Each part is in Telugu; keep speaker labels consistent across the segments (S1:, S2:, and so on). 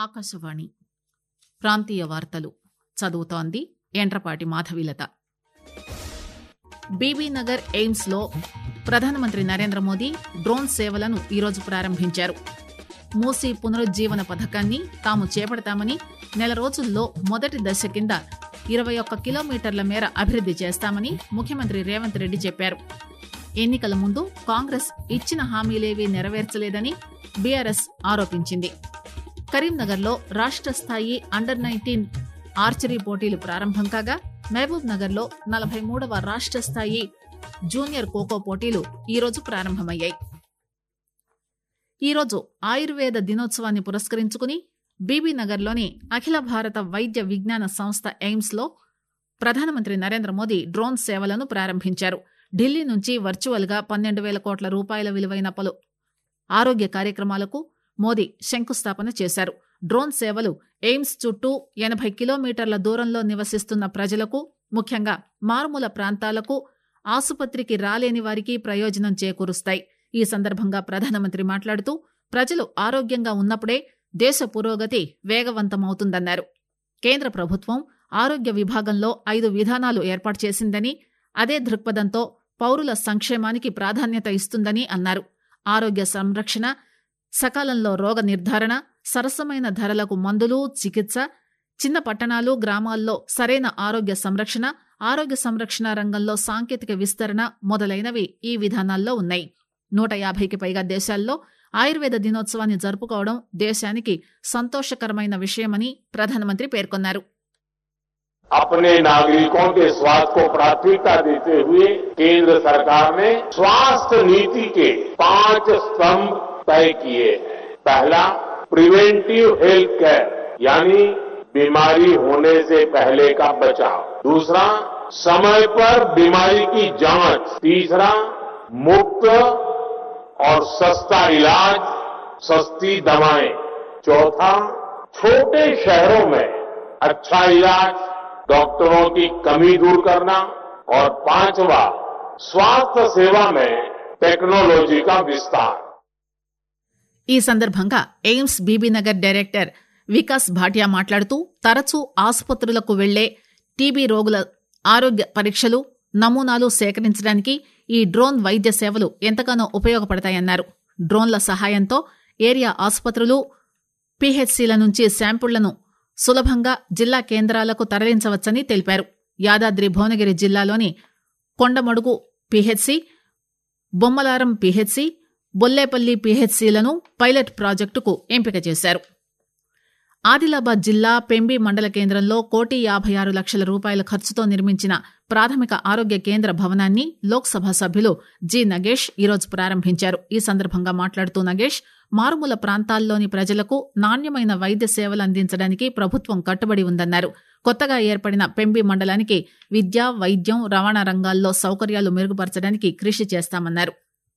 S1: ఆకాశవాణి ప్రాంతీయ వార్తలు చదువుతోంది ఎండ్రపాటి మాధవీలత బీబీనగర్ ఎయిమ్స్ లో ప్రధానమంత్రి నరేంద్ర మోదీ డ్రోన్ సేవలను ఈరోజు ప్రారంభించారు మూసీ పునరుజ్జీవన పథకాన్ని తాము చేపడతామని నెల రోజుల్లో మొదటి దశ కింద ఇరవై ఒక్క కిలోమీటర్ల మేర అభివృద్ది చేస్తామని ముఖ్యమంత్రి రేవంత్ రెడ్డి చెప్పారు ఎన్నికల ముందు కాంగ్రెస్ ఇచ్చిన హామీలేవీ నెరవేర్చలేదని బీఆర్ఎస్ ఆరోపించింది కరీంనగర్లో రాష్ట్ర స్థాయి అండర్ నైన్టీన్ ఆర్చరీ పోటీలు ప్రారంభం కాగా మహబూబ్ నగర్ లో నలభై మూడవ రాష్ట్ర స్థాయి జూనియర్ ఖోఖో పోటీలు ఈరోజు ప్రారంభమయ్యాయి ఈరోజు ఆయుర్వేద దినోత్సవాన్ని పురస్కరించుకుని బీబీనగర్లోని అఖిల భారత వైద్య విజ్ఞాన సంస్థ ఎయిమ్స్ లో ప్రధానమంత్రి నరేంద్ర మోదీ డ్రోన్ సేవలను ప్రారంభించారు ఢిల్లీ నుంచి వర్చువల్ గా పన్నెండు వేల కోట్ల రూపాయల విలువైన పలు ఆరోగ్య కార్యక్రమాలకు మోదీ శంకుస్థాపన చేశారు డ్రోన్ సేవలు ఎయిమ్స్ చుట్టూ ఎనభై కిలోమీటర్ల దూరంలో నివసిస్తున్న ప్రజలకు ముఖ్యంగా మారుమూల ప్రాంతాలకు ఆసుపత్రికి రాలేని వారికి ప్రయోజనం చేకూరుస్తాయి ఈ సందర్భంగా ప్రధానమంత్రి మాట్లాడుతూ ప్రజలు ఆరోగ్యంగా ఉన్నప్పుడే దేశ పురోగతి వేగవంతమవుతుందన్నారు కేంద్ర ప్రభుత్వం ఆరోగ్య విభాగంలో ఐదు విధానాలు ఏర్పాటు చేసిందని అదే దృక్పథంతో పౌరుల సంక్షేమానికి ప్రాధాన్యత ఇస్తుందని అన్నారు ఆరోగ్య సంరక్షణ సకాలంలో రోగ నిర్ధారణ సరసమైన ధరలకు మందులు చికిత్స చిన్న పట్టణాలు గ్రామాల్లో సరైన ఆరోగ్య సంరక్షణ ఆరోగ్య సంరక్షణ రంగంలో సాంకేతిక విస్తరణ మొదలైనవి ఈ విధానాల్లో ఉన్నాయి నూట యాభైకి పైగా దేశాల్లో ఆయుర్వేద దినోత్సవాన్ని జరుపుకోవడం దేశానికి సంతోషకరమైన విషయమని ప్రధానమంత్రి పేర్కొన్నారు
S2: अपने नागरिकों के स्वास्थ्य को प्राथमिकता देते हुए केंद्र सरकार ने स्वास्थ्य नीति के पांच स्तंभ तय किए हैं पहला प्रिवेंटिव हेल्थ केयर यानी बीमारी होने से पहले का बचाव दूसरा समय पर बीमारी की जांच तीसरा मुफ्त और सस्ता इलाज सस्ती दवाएं चौथा छोटे शहरों में अच्छा इलाज डॉक्टरों की कमी दूर करना और पांचवा स्वास्थ्य सेवा में टेक्नोलॉजी का विस्तार
S1: ఈ సందర్భంగా ఎయిమ్స్ బీబీనగర్ డైరెక్టర్ వికాస్ భాటియా మాట్లాడుతూ తరచూ ఆసుపత్రులకు వెళ్లే టీబీ రోగుల ఆరోగ్య పరీక్షలు నమూనాలు సేకరించడానికి ఈ డ్రోన్ వైద్య సేవలు ఎంతగానో ఉపయోగపడతాయన్నారు డ్రోన్ల సహాయంతో ఏరియా ఆసుపత్రులు పీహెచ్సీల నుంచి శాంపుళ్లను సులభంగా జిల్లా కేంద్రాలకు తరలించవచ్చని తెలిపారు యాదాద్రి భువనగిరి జిల్లాలోని కొండమడుగు పీహెచ్సీ బొమ్మలారం పీహెచ్సీ బొల్లేపల్లి పీహెచ్సీలను పైలట్ ప్రాజెక్టుకు ఎంపిక చేశారు ఆదిలాబాద్ జిల్లా పెంబి మండల కేంద్రంలో కోటి యాభై ఆరు లక్షల రూపాయల ఖర్చుతో నిర్మించిన ప్రాథమిక ఆరోగ్య కేంద్ర భవనాన్ని లోక్సభ సభ్యులు జి నగేష్ ఈరోజు ప్రారంభించారు ఈ సందర్భంగా మాట్లాడుతూ నగేష్ మారుమూల ప్రాంతాల్లోని ప్రజలకు నాణ్యమైన వైద్య సేవలు అందించడానికి ప్రభుత్వం కట్టుబడి ఉందన్నారు కొత్తగా ఏర్పడిన పెంబి మండలానికి విద్య వైద్యం రవాణా రంగాల్లో సౌకర్యాలు మెరుగుపరచడానికి కృషి చేస్తామన్నారు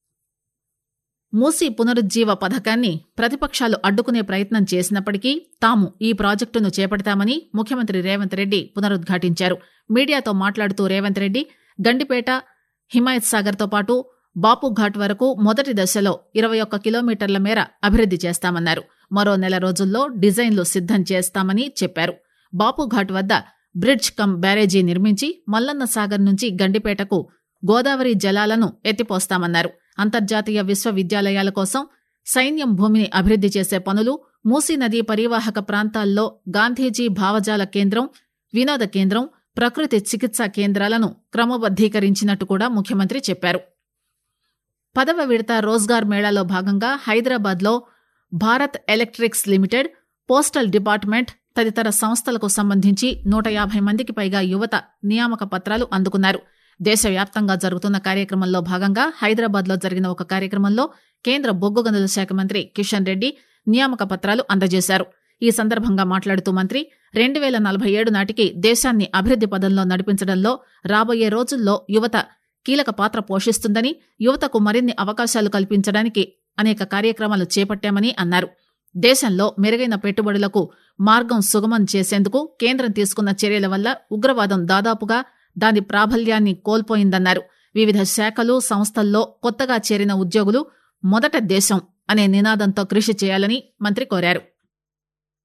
S1: మూసీ పునరుజ్జీవ పథకాన్ని ప్రతిపక్షాలు అడ్డుకునే ప్రయత్నం చేసినప్పటికీ తాము ఈ ప్రాజెక్టును చేపడతామని ముఖ్యమంత్రి రేవంత్ రెడ్డి పునరుద్ఘాటించారు మీడియాతో మాట్లాడుతూ రేవంత్ రెడ్డి గండిపేట హిమాయత్ సాగర్ తో పాటు బాపుఘాట్ వరకు మొదటి దశలో ఇరవై ఒక్క కిలోమీటర్ల మేర అభివృద్ది చేస్తామన్నారు మరో నెల రోజుల్లో డిజైన్లు సిద్దం చేస్తామని చెప్పారు బాపుఘాట్ వద్ద బ్రిడ్జ్ కమ్ బ్యారేజీ నిర్మించి మల్లన్న సాగర్ నుంచి గండిపేటకు గోదావరి జలాలను ఎత్తిపోస్తామన్నారు అంతర్జాతీయ విశ్వవిద్యాలయాల కోసం సైన్యం భూమిని అభివృద్ది చేసే పనులు మూసీ నదీ పరివాహక ప్రాంతాల్లో గాంధీజీ భావజాల కేంద్రం వినోద కేంద్రం ప్రకృతి చికిత్సా కేంద్రాలను క్రమబద్దీకరించినట్టు కూడా ముఖ్యమంత్రి చెప్పారు పదవ విడత రోజ్గార్ మేళాలో భాగంగా హైదరాబాద్లో Bharat electrics limited postal department తదితర సంస్థలకు సంబంధించి నూట యాభై మందికి పైగా యువత నియామక పత్రాలు అందుకున్నారు దేశవ్యాప్తంగా జరుగుతున్న కార్యక్రమంలో భాగంగా హైదరాబాద్ లో జరిగిన ఒక కార్యక్రమంలో కేంద్ర బొగ్గు గనుల శాఖ మంత్రి కిషన్ రెడ్డి నియామక పత్రాలు అందజేశారు ఈ సందర్భంగా మాట్లాడుతూ మంత్రి రెండు వేల నలభై ఏడు నాటికి దేశాన్ని అభివృద్ది పదంలో నడిపించడంలో రాబోయే రోజుల్లో యువత కీలక పాత్ర పోషిస్తుందని యువతకు మరిన్ని అవకాశాలు కల్పించడానికి అనేక కార్యక్రమాలు చేపట్టామని అన్నారు దేశంలో మెరుగైన పెట్టుబడులకు మార్గం సుగమం చేసేందుకు కేంద్రం తీసుకున్న చర్యల వల్ల ఉగ్రవాదం దాదాపుగా దాని ప్రాబల్యాన్ని కోల్పోయిందన్నారు వివిధ శాఖలు సంస్థల్లో కొత్తగా చేరిన ఉద్యోగులు మొదట దేశం అనే నినాదంతో కృషి చేయాలని మంత్రి కోరారు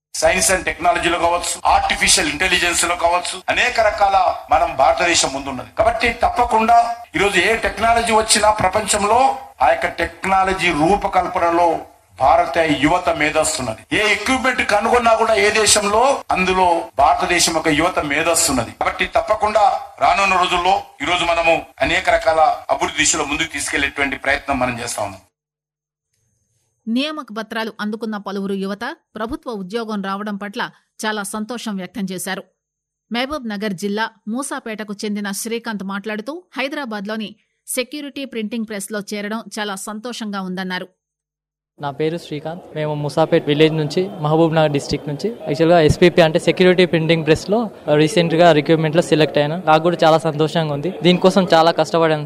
S3: సైన్స్ అండ్ టెక్నాలజీలో కావచ్చు ఆర్టిఫిషియల్ ఇంటెలిజెన్స్ లో కావచ్చు అనేక రకాల మనం భారతదేశం ముందున్నది కాబట్టి తప్పకుండా ఈరోజు ఏ టెక్నాలజీ వచ్చినా ప్రపంచంలో ఆ యొక్క టెక్నాలజీ రూపకల్పనలో భారత యువత మేధస్తున్నది ఏ ఎక్విప్మెంట్ కనుగొన్నా కూడా ఏ దేశంలో అందులో భారతదేశం యొక్క యువత మేధస్తున్నది కాబట్టి తప్పకుండా రానున్న రోజుల్లో ఈ రోజు మనము అనేక రకాల అభివృద్ధి దిశలో ముందుకు తీసుకెళ్లేటువంటి ప్రయత్నం మనం చేస్తా ఉన్నాం
S1: నియామక పత్రాలు అందుకున్న పలువురు యువత ప్రభుత్వ ఉద్యోగం రావడం పట్ల చాలా సంతోషం వ్యక్తం చేశారు మహబూబ్ నగర్ జిల్లా మూసాపేటకు చెందిన శ్రీకాంత్ మాట్లాడుతూ హైదరాబాద్లోని సెక్యూరిటీ ప్రింటింగ్ ప్రెస్లో చేరడం చాలా సంతోషంగా ఉందన్నారు
S4: నా పేరు శ్రీకాంత్ మేము ముసాపేట్ విలేజ్ నుంచి మహబూబ్ నగర్ డిస్టిక్ నుంచి యాక్చువల్గా ఎస్పీపీ అంటే సెక్యూరిటీ ప్రింటింగ్ ప్రెస్లో రీసెంట్గా రిక్రూట్మెంట్లో సెలెక్ట్ అయ్యాను నాకు కూడా చాలా సంతోషంగా ఉంది దీనికోసం చాలా కష్టపడాను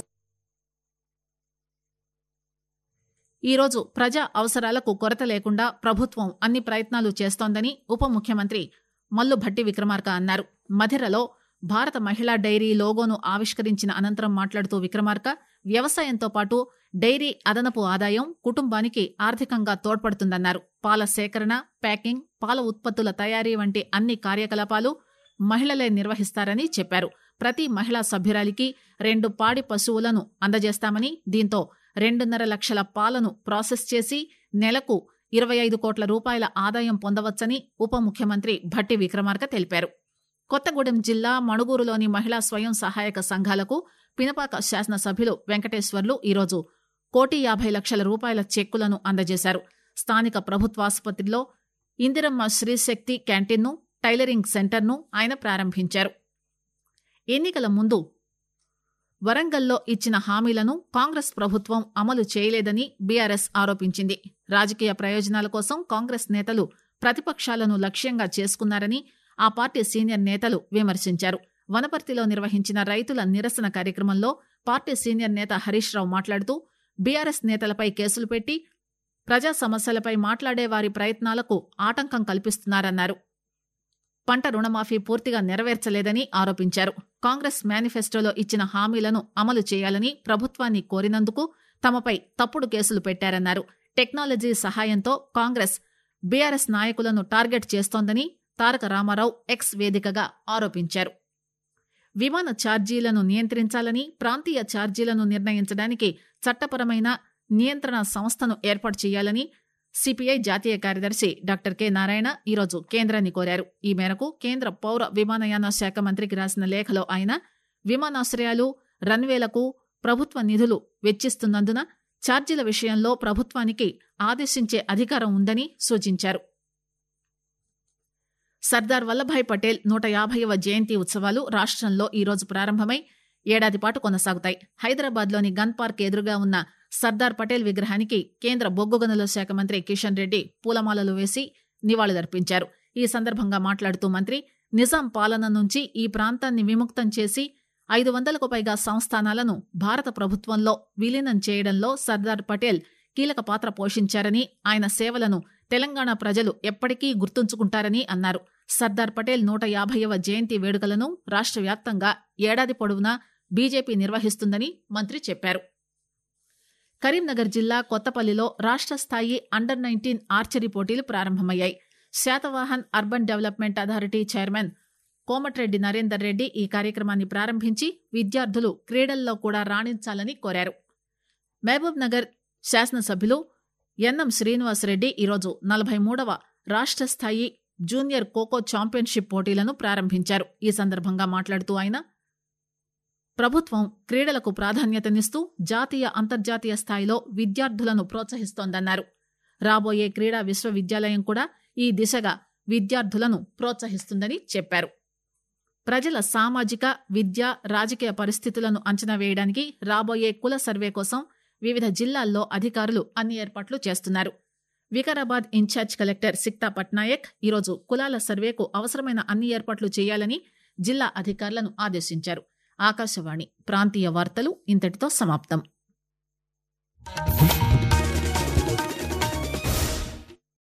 S1: ఈరోజు ప్రజా అవసరాలకు కొరత లేకుండా ప్రభుత్వం అన్ని ప్రయత్నాలు చేస్తోందని ఉప ముఖ్యమంత్రి మల్లు భట్టి విక్రమార్క అన్నారు మధిరలో భారత మహిళా డైరీ లోగోను ఆవిష్కరించిన అనంతరం మాట్లాడుతూ విక్రమార్క వ్యవసాయంతో పాటు డైరీ అదనపు ఆదాయం కుటుంబానికి ఆర్థికంగా తోడ్పడుతుందన్నారు పాల సేకరణ ప్యాకింగ్ పాల ఉత్పత్తుల తయారీ వంటి అన్ని కార్యకలాపాలు మహిళలే నిర్వహిస్తారని చెప్పారు ప్రతి మహిళా సభ్యురాలికి రెండు పాడి పశువులను అందజేస్తామని దీంతో రెండున్నర లక్షల పాలను ప్రాసెస్ చేసి నెలకు ఇరవై ఐదు కోట్ల రూపాయల ఆదాయం పొందవచ్చని ఉప ముఖ్యమంత్రి భట్టి విక్రమార్క తెలిపారు కొత్తగూడెం జిల్లా మణుగూరులోని మహిళా స్వయం సహాయక సంఘాలకు పినపాక శాసనసభ్యులు వెంకటేశ్వర్లు ఈరోజు కోటి యాభై లక్షల రూపాయల చెక్కులను అందజేశారు స్థానిక ప్రభుత్వాసుపత్రిలో ఇందిరమ్మ శ్రీశక్తి క్యాంటీన్ను టైలరింగ్ సెంటర్ను ఆయన ప్రారంభించారు ఎన్నికల ముందు వరంగల్లో ఇచ్చిన హామీలను కాంగ్రెస్ ప్రభుత్వం అమలు చేయలేదని బీఆర్ఎస్ ఆరోపించింది రాజకీయ ప్రయోజనాల కోసం కాంగ్రెస్ నేతలు ప్రతిపక్షాలను లక్ష్యంగా చేసుకున్నారని ఆ పార్టీ సీనియర్ నేతలు విమర్శించారు వనపర్తిలో నిర్వహించిన రైతుల నిరసన కార్యక్రమంలో పార్టీ సీనియర్ నేత హరీష్ రావు మాట్లాడుతూ బీఆర్ఎస్ నేతలపై కేసులు పెట్టి ప్రజా సమస్యలపై మాట్లాడే వారి ప్రయత్నాలకు ఆటంకం కల్పిస్తున్నారన్నారు పంట రుణమాఫీ పూర్తిగా నెరవేర్చలేదని ఆరోపించారు కాంగ్రెస్ మేనిఫెస్టోలో ఇచ్చిన హామీలను అమలు చేయాలని ప్రభుత్వాన్ని కోరినందుకు తమపై తప్పుడు కేసులు పెట్టారన్నారు టెక్నాలజీ సహాయంతో కాంగ్రెస్ బీఆర్ఎస్ నాయకులను టార్గెట్ చేస్తోందని తారక రామారావు ఎక్స్ వేదికగా ఆరోపించారు విమాన ఛార్జీలను నియంత్రించాలని ప్రాంతీయ ఛార్జీలను నిర్ణయించడానికి చట్టపరమైన నియంత్రణ సంస్థను ఏర్పాటు చేయాలని సిపిఐ జాతీయ కార్యదర్శి డాక్టర్ కె నారాయణ ఈరోజు కేంద్రాన్ని కోరారు ఈ మేరకు కేంద్ర పౌర విమానయాన శాఖ మంత్రికి రాసిన లేఖలో ఆయన విమానాశ్రయాలు రన్వేలకు ప్రభుత్వ నిధులు వెచ్చిస్తున్నందున ఛార్జీల విషయంలో ప్రభుత్వానికి ఆదేశించే అధికారం ఉందని సూచించారు సర్దార్ వల్లభాయ్ పటేల్ నూట యాభైవ జయంతి ఉత్సవాలు రాష్ట్రంలో ఈరోజు ప్రారంభమై ఏడాది పాటు కొనసాగుతాయి హైదరాబాద్లోని గన్ పార్క్ ఎదురుగా ఉన్న సర్దార్ పటేల్ విగ్రహానికి కేంద్ర బొగ్గు గనుల శాఖ మంత్రి కిషన్ రెడ్డి పూలమాలలు వేసి నివాళులర్పించారు ఈ సందర్భంగా మాట్లాడుతూ మంత్రి నిజాం పాలన నుంచి ఈ ప్రాంతాన్ని విముక్తం చేసి ఐదు వందలకు పైగా సంస్థానాలను భారత ప్రభుత్వంలో విలీనం చేయడంలో సర్దార్ పటేల్ కీలక పాత్ర పోషించారని ఆయన సేవలను తెలంగాణ ప్రజలు ఎప్పటికీ గుర్తుంచుకుంటారని అన్నారు సర్దార్ పటేల్ నూట యాభైవ జయంతి వేడుకలను రాష్ట్ర వ్యాప్తంగా ఏడాది పొడవునా బీజేపీ నిర్వహిస్తుందని మంత్రి చెప్పారు కరీంనగర్ జిల్లా కొత్తపల్లిలో రాష్ట్ర స్థాయి అండర్ నైన్టీన్ ఆర్చరీ పోటీలు ప్రారంభమయ్యాయి Satavahana urban development authority chairman Komatireddy Narender Reddy ఈ కార్యక్రమాన్ని ప్రారంభించి విద్యార్థులు క్రీడల్లో కూడా రాణించాలని కోరారు మహబూబ్ నగర్ శాసనసభ్యులు ఎన్ఎం శ్రీనివాసరెడ్డి ఈరోజు నలభై మూడవ రాష్ట్ర స్థాయి జూనియర్ ఖోఖో ఛాంపియన్షిప్ పోటీలను ప్రారంభించారు ఈ సందర్భంగా మాట్లాడుతూ ఆయన ప్రభుత్వం క్రీడలకు ప్రాధాన్యతనిస్తూ జాతీయ అంతర్జాతీయ స్థాయిలో విద్యార్థులను ప్రోత్సహిస్తోందన్నారు రాబోయే క్రీడా విశ్వవిద్యాలయం కూడా ఈ దిశగా విద్యార్థులను ప్రోత్సహిస్తుందని చెప్పారు ప్రజల సామాజిక విద్య రాజకీయ పరిస్థితులను అంచనా వేయడానికి రాబోయే కుల సర్వే కోసం వివిధ జిల్లాల్లో అధికారులు అన్ని ఏర్పాట్లు చేస్తున్నారు వికారాబాద్ ఇన్ఛార్జ్ కలెక్టర్ సిక్తా పట్నాయక్ ఈరోజు కులాల సర్వేకు అవసరమైన అన్ని ఏర్పాట్లు చేయాలని జిల్లా అధికారులను ఆదేశించారు ఆకాశవాణి ప్రాంతీయ వార్తలు ఇంతటితో సమాప్తం